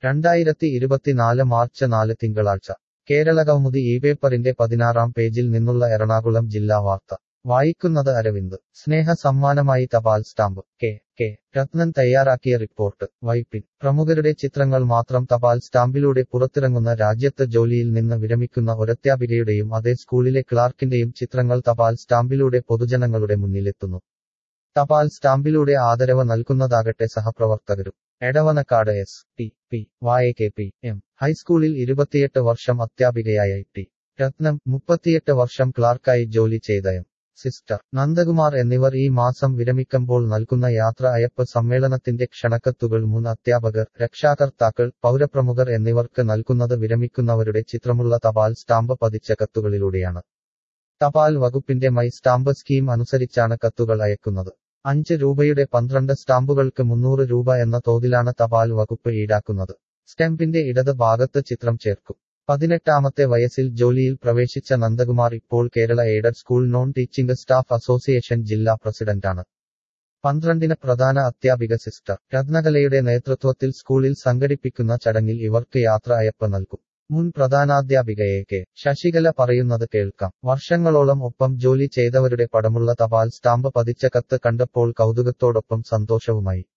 രണ്ടായിരത്തി ഇരുപത്തിനാല് മാർച്ച് നാല് തിങ്കളാഴ്ച കേരളകൗമുദി ഈ പേപ്പറിന്റെ പതിനാറാം പേജിൽ നിന്നുള്ള എറണാകുളം ജില്ലാ വാർത്ത വായിക്കുന്നത് അരവിന്ദ് സ്നേഹ സമ്മാനമായി തപാൽ സ്റ്റാമ്പ് കെ കെ രത്നൻ തയ്യാറാക്കിയ റിപ്പോർട്ട് വൈപ്പിൻ പ്രമുഖരുടെ ചിത്രങ്ങൾ മാത്രം തപാൽ സ്റ്റാമ്പിലൂടെ പുറത്തിറങ്ങുന്ന രാജ്യത്ത് ജോലിയിൽ നിന്ന് വിരമിക്കുന്ന ഒരധ്യാപികയുടെയും അതേ സ്കൂളിലെ ക്ലാർക്കിന്റെയും ചിത്രങ്ങൾ തപാൽ സ്റ്റാമ്പിലൂടെ പൊതുജനങ്ങളുടെ മുന്നിലെത്തുന്നു തപാൽ സ്റ്റാമ്പിലൂടെ ആദരവ് നൽകുന്നതാകട്ടെ സഹപ്രവർത്തകരും Edavanakkad S T P Y K P M ഹൈസ്കൂളിൽ ഇരുപത്തിയെട്ട് വർഷം അധ്യാപികയായ ടി രത്നം മുപ്പത്തിയെട്ട് വർഷം ക്ലാർക്കായി ജോലി ചെയ്ത എം സിസ്റ്റർ നന്ദകുമാർ എന്നിവർ ഈ മാസം വിരമിക്കുമ്പോൾ നൽകുന്ന യാത്ര അയപ്പ് സമ്മേളനത്തിന്റെ ക്ഷണക്കത്തുകൾ മുൻ അധ്യാപകർ രക്ഷാകർത്താക്കൾ പൗരപ്രമുഖർ എന്നിവർക്ക് നൽകുന്നത് വിരമിക്കുന്നവരുടെ ചിത്രമുള്ള തപാൽ സ്റ്റാമ്പ് പതിച്ച കത്തുകളിലൂടെയാണ് തപാൽ വകുപ്പിന്റെ മൈ സ്റ്റാമ്പ് സ്കീം അനുസരിച്ചാണ് കത്തുകൾ അയക്കുന്നത് അഞ്ച് രൂപയുടെ പന്ത്രണ്ട് സ്റ്റാമ്പുകൾക്ക് മുന്നൂറ് രൂപ എന്ന തോതിലാണ് തപാൽ വകുപ്പ് ഈടാക്കുന്നത് സ്റ്റാമ്പിന്റെ ഇടത് ഭാഗത്ത് ചിത്രം ചേർക്കും പതിനെട്ടാമത്തെ വയസ്സിൽ ജോലിയിൽ പ്രവേശിച്ച നന്ദകുമാർ ഇപ്പോൾ Kerala aided school non teaching staff association ജില്ലാ പ്രസിഡന്റാണ് പന്ത്രണ്ടിന് പ്രധാന അധ്യാപിക സിസ്റ്റർ രത്നകലയുടെ നേതൃത്വത്തിൽ സ്കൂളിൽ സംഘടിപ്പിക്കുന്ന ചടങ്ങിൽ ഇവർക്ക് യാത്ര അയപ്പ് നൽകും മുൻ പ്രധാനാധ്യാപികയെ കെ ശശികല പറയുന്നത് കേൾക്കാം വർഷങ്ങളോളം ഒപ്പം ജോലി ചെയ്തവരുടെ പടമുള്ള തപാൽ സ്റ്റാമ്പ് പതിച്ച കത്ത് കണ്ടപ്പോൾ കൗതുകത്തോടൊപ്പം സന്തോഷവുമായി